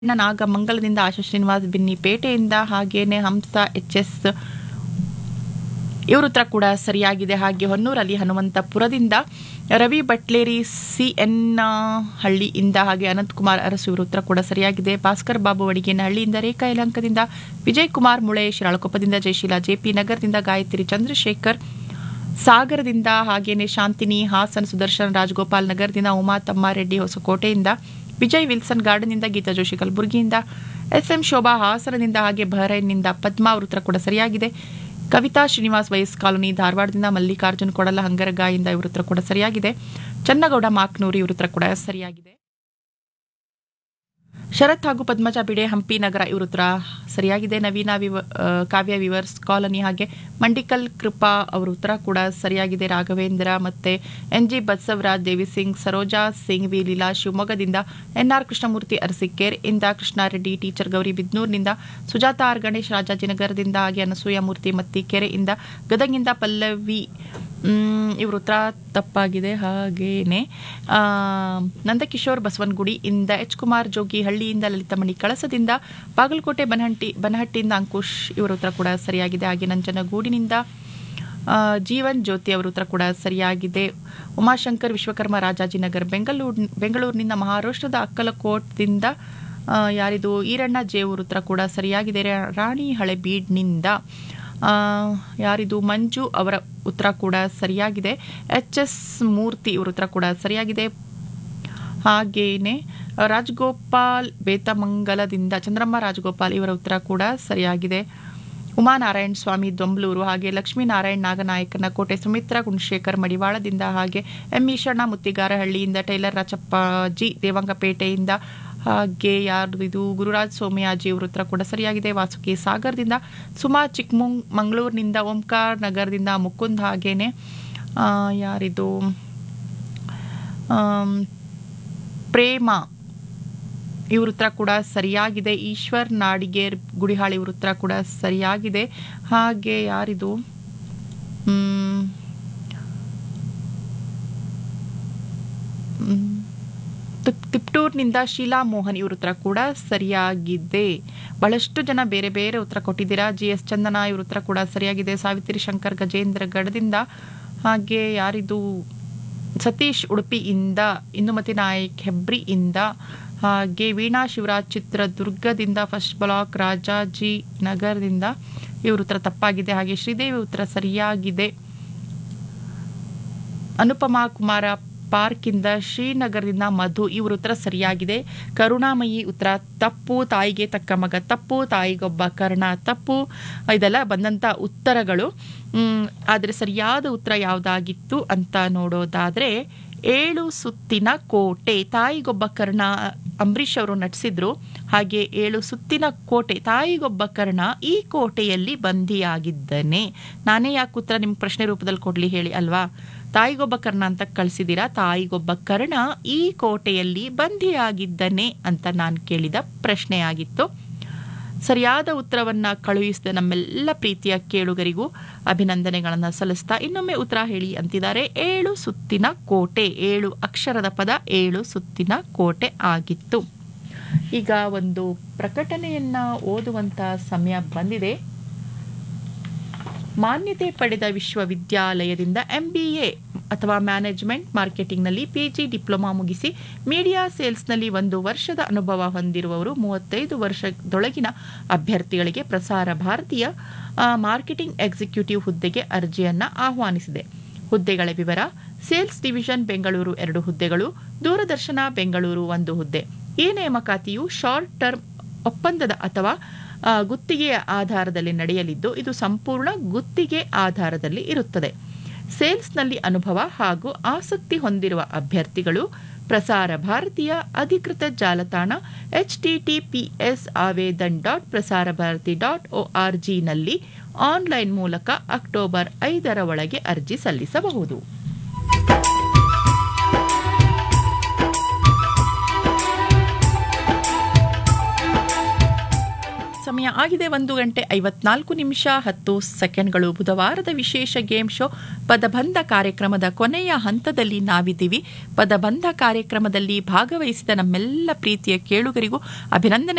ನಾಗಮಂಗಲದಿಂದ ಆಶಾ ಶ್ರೀನಿವಾಸ್ ಬಿನ್ನಿಪೇಟೆಯಿಂದ ಹಾಗೇನೆ ಹಂಸ H S ಇವ್ರ ಉತ್ತರ ಕೂಡ ಸರಿಯಾಗಿದೆ ಹಾಗೆ ಹೊನ್ನೂರಲ್ಲಿ ಹನುಮಂತಪುರದಿಂದ ರವಿ ಬಟ್ಲೇರಿ ಸಿ ಎನ್ ಹಳ್ಳಿಯಿಂದ ಹಾಗೆ ಅನಂತಕುಮಾರ್ ಅರಸು ಇವ್ರ ಉತ್ತರ ಕೂಡ ಸರಿಯಾಗಿದೆ ಭಾಸ್ಕರ್ ಬಾಬು ಅಡಿಗೇನಹಳ್ಳಿಯಿಂದ ರೇಖಾ ಯಲಹಂಕದಿಂದ ವಿಜಯ್ ಕುಮಾರ್ ಮುಳೆ ಶಿರಾಳಕೊಪ್ಪದಿಂದ ಜಯಶೀಲ ಜೆಪಿ ನಗರದಿಂದ ಗಾಯತ್ರಿ ಚಂದ್ರಶೇಖರ್ ಸಾಗರದಿಂದ ಹಾಗೇನೆ ಶಾಂತಿನಿ ಹಾಸನ್ ಸುದರ್ಶನ್ ರಾಜಗೋಪಾಲ್ ನಗರದಿಂದ ಉಮಾ ತಮ್ಮಾರೆಡ್ಡಿ ಹೊಸಕೋಟೆಯಿಂದ ವಿಜಯ್ ವಿಲ್ಸನ್ ಗಾರ್ಡನ್ನಿಂದ ಗೀತಾ ಜೋಶಿ ಕಲಬುರಗಿಯಿಂದ ಎಸ್ ಎಂ ಶೋಭಾ ಹಾಸನದಿಂದ ಹಾಗೆ ಬಹರೈನ್ನಿಂದ ಪದ್ಮಾ ಅವ್ರ ಉತ್ತರ ಕೂಡ ಸರಿಯಾಗಿದೆ ಕವಿತಾ ಶ್ರೀನಿವಾಸ್ ವಯಸ್ ಕಾಲೋನಿ ಧಾರವಾಡದಿಂದ ಮಲ್ಲಿಕಾರ್ಜುನ್ ಕೊಡಲ ಹಂಗರಗಾಯಿಂದ ಇವ್ರ ಉತ್ತರ ಕೂಡ ಸರಿಯಾಗಿದೆ ಚನ್ನಗೌಡ ಮಾಕ್ನೂರಿ ಇವ್ರ ಉತ್ತರ ಕೂಡ ಸರಿಯಾಗಿದೆ ಶರತ್ ಹಾಗೂ ಪದ್ಮಜ ಬಿಡೆ ಹಂಪಿ ನಗರ ಇವ್ರ ಉತ್ತರ ಸರಿಯಾಗಿದೆ ನವೀನ ವಿವ ಆ, ಕಾವ್ಯ ವಿವರ್ಸ್ ಕಾಲನಿ ಹಾಗೆ ಮಂಡಿಕಲ್ ಕೃಪಾ ಅವ್ರ ಉತ್ತರ ಕೂಡ ಸರಿಯಾಗಿದೆ ರಾಘವೇಂದ್ರ ಮತ್ತೆ N G Basavaraj Devi Singh Saroja Singh V Leela ಶಿವಮೊಗ್ಗದಿಂದ ಎನ್ ಆರ್ ಕೃಷ್ಣಮೂರ್ತಿ ಅರಸಿಕೇರ್ ಇಂದ ಕೃಷ್ಣಾರೆಡ್ಡಿ ಟೀಚರ್ ಗೌರಿ ಬಿದ್ನೂರ್ನಿಂದ ಸುಜಾತ ಆರ್ ಗಣೇಶ್ ರಾಜಾಜಿನಗರದಿಂದ ಹಾಗೆ ಅನಸೂಯ ಮೂರ್ತಿ ಮತ್ತಿಕೆರೆಯಿಂದ ಗದಗಿಂದ ಪಲ್ಲವಿ ಮ್, ಇವ್ರ ಉತ್ತರ ತಪ್ಪಾಗಿದೆ ಹಾಗೇನೆ ಆ, ನಂದಕಿಶೋರ್ ಬಸವನಗುಡಿ ಇಂದ ಎಚ್ ಕುಮಾರ್ ಜೋಗಿ ಹಳ್ಳಿಯಿಂದ ಲಲಿತಮಣಿ ಕಳಸದಿಂದ ಬಾಗಲಕೋಟೆ ಬನಹಟ್ಟಿ ಬನಹಟ್ಟಿಯಿಂದ ಅಂಕುಶ್ ಇವರ ಉತ್ತರ ಕೂಡ ಸರಿಯಾಗಿದೆ ಹಾಗೆ ನಂಜನಗೂಡಿನಿಂದ ಆ, ಜೀವನ್ ಜ್ಯೋತಿ ಅವರ ಉತ್ತರ ಕೂಡ ಸರಿಯಾಗಿದೆ ಉಮಾಶಂಕರ್ ವಿಶ್ವಕರ್ಮ ರಾಜಾಜಿನಗರ್ ಬೆಂಗಳೂರು ಬೆಂಗಳೂರಿನಿಂದ ಮಹಾರಾಷ್ಟ್ರದ ಅಕ್ಕಲಕೋಟ್ದಿಂದ ಆ, ಯಾರಿದು ಈರಣ್ಣ ಜೇ ಅವ್ರ ಉತ್ತರ ಕೂಡ ಸರಿಯಾಗಿದೆ ರಾ- ರಾಣಿ ಹಳೆಬೀಡ್ನಿಂದ ಆ, ಯಾರಿದು ಮಂಜು ಅವರ ಉತ್ತರ ಕೂಡ ಸರಿಯಾಗಿದೆ ಎಚ್ ಎಸ್ ಮೂರ್ತಿ ಇವ್ರ ಉತ್ತರ ಕೂಡ ಸರಿಯಾಗಿದೆ ಹಾಗೇನೆ ರಾಜಗೋಪಾಲ್ ಬೇತಮಂಗಲದಿಂದ ಚಂದ್ರಮ್ಮ ರಾಜಗೋಪಾಲ್ ಇವರ ಉತ್ತರ ಕೂಡ ಸರಿಯಾಗಿದೆ ಉಮಾನಾರಾಯಣ್ ಸ್ವಾಮಿ ದೊಂಬ್ಲೂರು ಹಾಗೆ ಲಕ್ಷ್ಮೀನಾರಾಯಣ್ ನಾಗನಾಯಕನ ಕೋಟೆ ಸುಮಿತ್ರಾ ಗುಣಶೇಖರ್ ಮಡಿವಾಳದಿಂದ ಹಾಗೆ ಎಂ ಈಶಣ್ಣ ಮುತ್ತಿಗಾರಹಳ್ಳಿಯಿಂದ ಟೈಲರ್ ರಾಚಪ್ಪಾಜಿ ದೇವಂಗಪೇಟೆಯಿಂದ ಹಾಗೆ ಯಾರು ಇದು ಗುರುರಾಜ್ ಸೋಮಯಾಜಿ ಇವ್ರ ಉತ್ತರ ಕೂಡ ಸರಿಯಾಗಿದೆ ವಾಸುಕಿ ಸಾಗರದಿಂದ ಸುಮಾ ಚಿಕ್ಕಮಂಗ್ ಮಂಗಳೂರಿನಿಂದ ಓಂಕಾರ್ ನಗರದಿಂದ ಮುಕುಂದ್ ಹಾಗೇನೆ ಆ, ಯಾರಿದು ಆಮ್, ಪ್ರೇಮ ಇವ್ರ ಉತ್ತರ ಕೂಡ ಸರಿಯಾಗಿದೆ ಈಶ್ವರ್ ನಾಡಿಗೇರ್ ಗುಡಿಹಾಳಿ ಇವ್ರ ಉತ್ತರ ಕೂಡ ಸರಿಯಾಗಿದೆ ಹಾಗೆ ಯಾರಿದು ಮ್, ಮ್, ತಿಪ್- ತಿಪ್ಟೂರ್ನಿಂದ ಶೀಲಾ ಮೋಹನ್ ಇವ್ರ ಉತ್ತರ ಕೂಡ ಸರಿಯಾಗಿದೆ ಬಹಳಷ್ಟು ಜನ ಬೇರೆ ಬೇರೆ ಉತ್ತರ ಕೊಟ್ಟಿದ್ದೀರಾ ಜಿ ಎಸ್ ಚಂದನ ಇವ್ರ ಉತ್ತರ ಕೂಡ ಸರಿಯಾಗಿದೆ ಸಾವಿತ್ರಿ ಶಂಕರ್ ಗಜೇಂದ್ರ ಗಢದಿಂದ ಹಾಗೆ ಯಾರಿದು ಸತೀಶ್ ಉಡುಪಿಯಿಂದ ಇಂದುಮತಿ ನಾಯಕ್ ಹೆಬ್ರಿಯಿಂದ ಹಾಗೆ ವೀಣಾ ಶಿವರಾಜ್ ಚಿತ್ರದುರ್ಗದಿಂದ ಫಸ್ಟ್ ಬ್ಲಾಕ್ ರಾಜಾಜಿ ನಗರದಿಂದ ಇವ್ರ ಉತ್ತರ ತಪ್ಪಾಗಿದೆ ಹಾಗೆ ಶ್ರೀದೇವಿ ಉತ್ತರ ಸರಿಯಾಗಿದೆ ಅನುಪಮಾ ಕುಮಾರ ಪಾರ್ಕಿಂದ ಶ್ರೀನಗರದಿಂದ ಮಧು ಇವ್ರ ಉತ್ತರ ಸರಿಯಾಗಿದೆ ಕರುಣಾಮಯಿ ಉತ್ತರ ತಪ್ಪು ತಾಯಿಗೆ ತಕ್ಕ ಮಗ ತಪ್ಪು ತಾಯಿಗೊಬ್ಬ ಕರ್ಣ ತಪ್ಪು ಇದೆಲ್ಲ ಬಂದಂಥ ಉತ್ತರಗಳು ಮ್, ಆದರೆ ಸರಿಯಾದ ಉತ್ತರ ಯಾವುದಾಗಿತ್ತು ಅಂತ ನೋಡೋದಾದ್ರೆ ಏಳು ಸುತ್ತಿನ ಕೋಟೆ ತಾಯಿಗೊಬ್ಬ ಕರ್ಣ ಅಂಬರೀಷ್ ಅವರು ನಟಿಸಿದ್ರು ಹಾಗೆ ಏಳು ಸುತ್ತಿನ ಕೋಟೆ ತಾಯಿಗೊಬ್ಬ ಕರ್ಣ ಈ ಕೋಟೆಯಲ್ಲಿ ಬಂದಿಯಾಗಿದ್ದನೆ ನಾನೇ ಯಾಕೆ ಉತ್ತರ ನಿಮ್ಮ ಪ್ರಶ್ನೆ ರೂಪದಲ್ಲಿ ಕೊಡ್ಲಿ ಹೇಳಿ ಅಲ್ವಾ ತಾಯಿಗೊಬ್ಬ ಕರ್ಣ ಅಂತ ಕಳಿಸಿದ್ದೀರಾ ತಾಯಿಗೊಬ್ಬ ಕರ್ಣ ಈ ಕೋಟೆಯಲ್ಲಿ ಬಂಧಿಯಾಗಿದ್ದನೆ ಅಂತ ನಾನು ಕೇಳಿದ ಪ್ರಶ್ನೆಯಾಗಿತ್ತು ಸರಿಯಾದ ಉತ್ತರವನ್ನ ಕಳುಹಿಸಿದ ನಮ್ಮೆಲ್ಲ ಪ್ರೀತಿಯ ಕೇಳುಗರಿಗೂ ಅಭಿನಂದನೆಗಳನ್ನು ಸಲ್ಲಿಸ್ತಾ ಇನ್ನೊಮ್ಮೆ ಉತ್ತರ ಹೇಳಿ ಅಂತಿದ್ದಾರೆ ಏಳು ಸುತ್ತಿನ ಕೋಟೆ ಏಳು ಅಕ್ಷರದ ಪದ ಏಳು ಸುತ್ತಿನ ಕೋಟೆ ಆಗಿತ್ತು ಈಗ ಒಂದು ಪ್ರಕಟಣೆಯನ್ನ ಓದುವಂತ ಸಮಯ ಬಂದಿದೆ ಮಾನ್ಯತೆ ಪಡೆದ ವಿಶ್ವವಿದ್ಯಾಲಯದಿಂದ ಎಂಬಿಎ ಅಥವಾ ಮ್ಯಾನೇಜ್ಮೆಂಟ್ ಮಾರ್ಕೆಟಿಂಗ್ನಲ್ಲಿ ಪಿಜಿ ಡಿಪ್ಲೊಮಾ ಮುಗಿಸಿ ಮೀಡಿಯಾ ಸೇಲ್ಸ್ನಲ್ಲಿ ಒಂದು ವರ್ಷದ ಅನುಭವ ಹೊಂದಿರುವವರು ಮೂವತ್ತೈದು ವರ್ಷದೊಳಗಿನ ಅಭ್ಯರ್ಥಿಗಳಿಗೆ ಪ್ರಸಾರ ಭಾರತೀಯ ಆ, ಮಾರ್ಕೆಟಿಂಗ್ ಎಕ್ಸಿಕ್ಯೂಟಿವ್ ಹುದ್ದೆಗೆ ಅರ್ಜಿಯನ್ನು ಆಹ್ವಾನಿಸಿದೆ ಹುದ್ದೆಗಳ ವಿವರ ಸೇಲ್ಸ್ ಡಿವಿಷನ್ ಬೆಂಗಳೂರು ಎರಡು ಹುದ್ದೆಗಳು ದೂರದರ್ಶನ ಬೆಂಗಳೂರು ಒಂದು ಹುದ್ದೆ ಈ ನೇಮಕಾತಿಯು ಶಾರ್ಟ್ ಟರ್ಮ್ ಒಪ್ಪಂದದ ಅಥವಾ ಆ, ಗುತ್ತಿಗೆಯ ಆಧಾರದಲ್ಲಿ ನಡೆಯಲಿದ್ದು ಇದು ಸಂಪೂರ್ಣ ಗುತ್ತಿಗೆ ಆಧಾರದಲ್ಲಿ ಇರುತ್ತದೆ ಸೇಲ್ಸ್ನಲ್ಲಿ ಅನುಭವ ಹಾಗೂ ಆಸಕ್ತಿ ಹೊಂದಿರುವ ಅಭ್ಯರ್ಥಿಗಳು ಪ್ರಸಾರ ಭಾರತೀಯ ಅಧಿಕೃತ ಜಾಲತಾಣ H TTPS Avedan dot Prasar Bharati dot O R ಜಿನಲ್ಲಿ ಆನ್ಲೈನ್ ಮೂಲಕ ಅಕ್ಟೋಬರ್ ಐದರ ಒಳಗೆ ಅರ್ಜಿ ಸಲ್ಲಿಸಬಹುದು ಸಮಯ ಸಮಯ ಆಗಿದೆ ಒಂದು ಗಂಟೆ ಐವತ್ನಾಲ್ಕು ನಿಮಿಷ ಹತ್ತು ಸೆಕೆಂಡ್ಗಳು ಬುಧವಾರದ ವಿಶೇಷ ಗೇಮ್ ಶೋ ಪದಬಂಧ ಕಾರ್ಯಕ್ರಮದ ಕೊನೆಯ ಹಂತದಲ್ಲಿ ನಾವಿದ್ದೀವಿ ಪದಬಂಧ ಕಾರ್ಯಕ್ರಮದಲ್ಲಿ ಭಾಗವಹಿಸಿದ ನಮ್ಮೆಲ್ಲ ಪ್ರೀತಿಯ ಕೇಳುಗರಿಗೂ ಅಭಿನಂದನೆ